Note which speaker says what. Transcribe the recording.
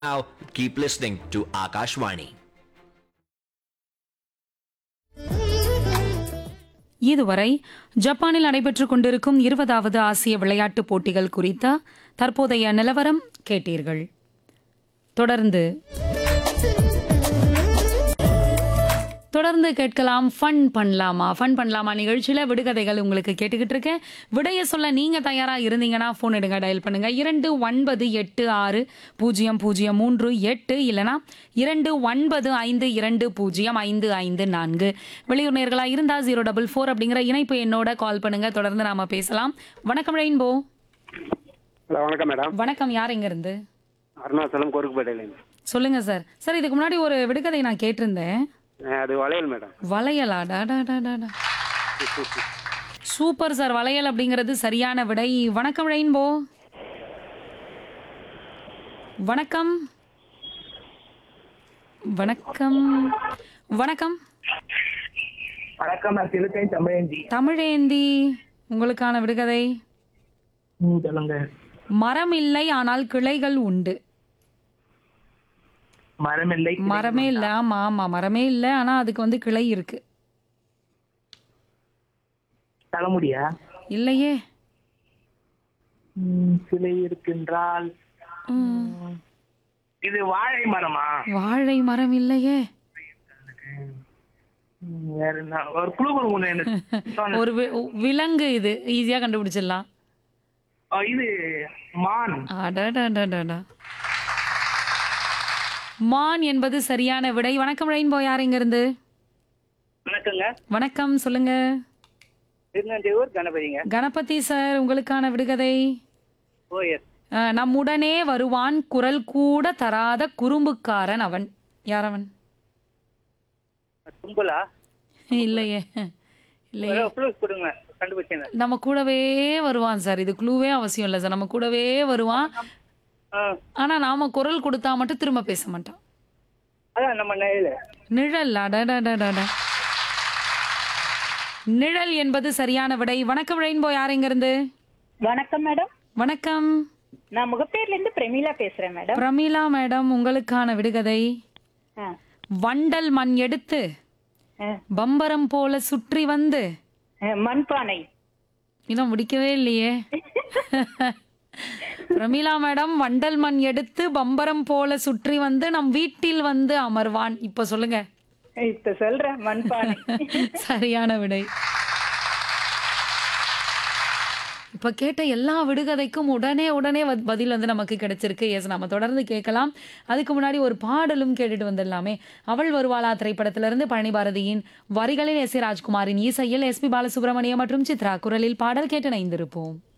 Speaker 1: Now, keep listening to Akashvani.
Speaker 2: இதுவரை ஜப்பானில் நடைபெற்றுக் கொண்டிருக்கும் இருபதாவது ஆசிய விளையாட்டுப் போட்டிகள் குறித்த தற்போதைய நிலவரம் கேட்டீர்கள் தொடர்ந்து தொடர்ந்து கேட்கலாம் ஃபன் பண்ணலாமா ஃபன் பண்ணலாமா நிகழ்ச்சியில் விடுகதைகள் உங்களுக்கு கேட்டுக்கிட்டு இருக்கேன் விடைய சொல்ல நீங்கள் தயாராக இருந்தீங்கன்னா ஃபோன் எடுங்க டயல் பண்ணுங்க இரண்டு ஒன்பது எட்டு ஆறு பூஜ்ஜியம் பூஜ்ஜியம் மூன்று எட்டு இல்லைனா இரண்டு ஒன்பது ஐந்து இரண்டு பூஜ்ஜியம் ஐந்து ஐந்து நான்கு வெளியூர் நேர்களாக இருந்தால் ஜீரோ டபுள் ஃபோர் அப்படிங்கிற இணைப்பு என்னோட கால் பண்ணுங்க தொடர்ந்து நாம பேசலாம் வணக்கம் ரெயின்போ
Speaker 3: ஹலோ வணக்கம் மேடம்
Speaker 2: வணக்கம் யார் எங்க இருந்து
Speaker 3: அருணாச்சலம் கோருக்குப்பேட்டையிலேருந்து
Speaker 2: சொல்லுங்க சார் சார் இதுக்கு முன்னாடி ஒரு விடுகதை நான் கேட்டிருந்தேன்
Speaker 3: அஹ் அது வளையல் மேடம்
Speaker 2: வளையலா டா டா டா டா டா. சூப்பர் சார் வளையல் அப்படிங்கிறது சரியான விடை வணக்கம் ரெயின்போ வணக்கம் வணக்கம் வணக்கம்
Speaker 4: வணக்கம் நான் சிலுக்கை தமிழஞ்சி
Speaker 2: தமிழேந்தி உங்களுக்கான விடுகதை
Speaker 4: ம் சொல்லுங்க
Speaker 2: மரம் இல்லை ஆனால் கிளைகள் உண்டு
Speaker 4: மரமில்லை
Speaker 2: மரமே இல்லை ஆமா ஆமா மரமே இல்லை ஆனா அதுக்கு வந்து கிளை இருக்கு
Speaker 4: தலைமுடியா
Speaker 2: இல்லையே
Speaker 4: ம், சிலை இருக்கின்றால்
Speaker 2: ம்,
Speaker 4: இது வாழை மரமா
Speaker 2: வாழை மரம் இல்லையே
Speaker 4: ம், வேற என்ன ஒரு குழு கொடுங்க எனக்கு சொன்ன-
Speaker 2: ஒரு வி- விலங்கு இது ஈஸியா கண்டுபிடிச்சிடலாம்
Speaker 4: ஆ, இது மான்
Speaker 2: அடடடடடா. மான் என்பது சரியான விடை வணக்கம் ரெயின்போ யார் இங்க இருந்து
Speaker 4: வணக்கங்க
Speaker 2: வணக்கம் சொல்லுங்க
Speaker 4: திருநெல்வேலூர் கணபதிங்க
Speaker 2: கணபதி சார் உங்களுக்கான விடுகதை
Speaker 4: ஓ எஸ்
Speaker 2: அஹ், நம்முடனே வருவான் குரல் கூட தராத குறும்புக்காரன் அவன் யார் அவன்
Speaker 4: கும்பலா
Speaker 2: இல்லையே இல்லையே
Speaker 4: ப்ளூஸ் கொடுங்க கண்டுபிடிச்சேங்க
Speaker 2: நம்ம கூடவே வருவான் சார் இது குழுவே அவசியம் இல்லை சார் நம்ம கூடவே வருவான் ஆனா நாம குரல் கொடுத்தா மட்டும் திரும்ப பேச மாட்டான்
Speaker 4: அதான் நம்ம நெயில்
Speaker 2: நிழல் அடடடடட நிழல் என்பது சரியான விடை வணக்கம் ரெயின்போ யார் எங்க இருந்து
Speaker 5: வணக்கம் மேடம்
Speaker 2: வணக்கம்
Speaker 5: நான் முகப்பேர்ல இருந்து பிரமீளா பேசுறேன் மேடம்
Speaker 2: பிரமீளா மேடம் உங்களுக்கான விடுகதை
Speaker 5: ஆ,
Speaker 2: வண்டல் மண் எடுத்து
Speaker 5: ஆ,
Speaker 2: பம்பரம் போல சுற்றி வந்து
Speaker 5: ஆ, மண்பானை
Speaker 2: இன்னும் முடிக்கவே இல்லையே பிரமீளா மேடம் வண்டல் மண் எடுத்து பம்பரம் போல சுற்றி வந்து நம் வீட்டில் வந்து அமர்வான் இப்ப சொல்லுங்க
Speaker 5: இப்ப சொல்றேன் மண்பானை
Speaker 2: சரியான விடை இப்ப கேட்ட எல்லா விடுகதைக்கும் உடனே உடனே வ- பதில் வந்து நமக்கு கிடைச்சிருக்கு எஸ் நம்ம தொடர்ந்து கேட்கலாம் அதுக்கு முன்னாடி ஒரு பாடலும் கேட்டுட்டு வந்துடலாமே அவள் வருவாளா திரைப்படத்திலிருந்து பழனி பாரதியின் வரிகளில் எஸ் ஏ ராஜ்குமாரின் இசையில் எஸ்பி பாலசுப்ரமணியம் மற்றும் சித்ரா குரலில் பாடல் கேட்டு இணைந்திருப்போம்